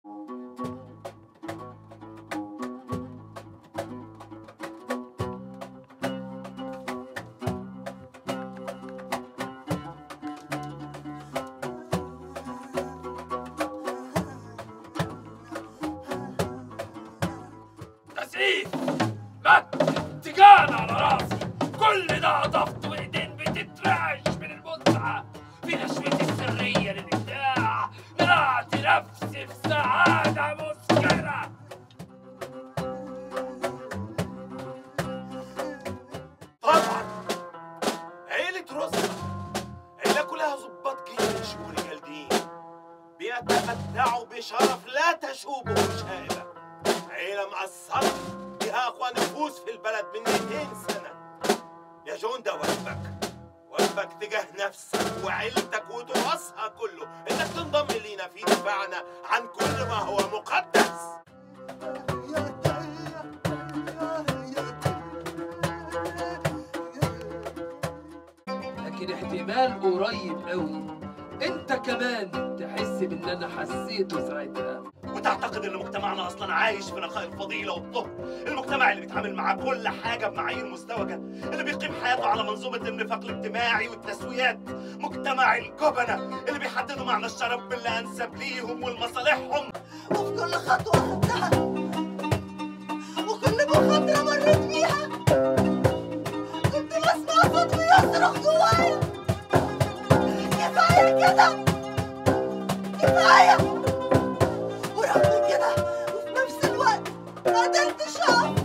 تسقيف مد تيجان على راسي كل ده ضغط وايدين بتترعش من المتعة في نشوتي السرية للإبداع نرعت نفسي في سعادة مسكرة طبعا عيلة رستم عيلة كلها ضباط جيش ورجال دين بيتمتعوا بشرف لا تشوبه شائبة عيلة مقصرة بها أقوى نفوس في البلد من 200 سنة يا جون ده واجبك واجبك تجاه نفسك وعيلتك وتراثها كله انك تنضم لينا في دفاعنا عن كل ما هو مقدس لكن احتمال قريب قوي انت كمان تحس بان انا حسيته ساعتها وتعتقد ان مجتمعنا اصلا عايش في نقاء الفضيله والطهر المجتمع اللي بيتعامل مع كل حاجه بمعايير مزدوجه اللي بيقيم حياته على منظومه النفاق الاجتماعي والتسويات مجتمع الجبنه اللي بيحددوا معنى الشرف باللي انسب ليهم ولمصالحهم وفي كل خطوة خدتها وكل مخاطرة مريت بيها كنت بسمع صوت بيصرخ جوايا كفاية كده كفاية ورغم كده وفي نفس الوقت ما قدرتش أقف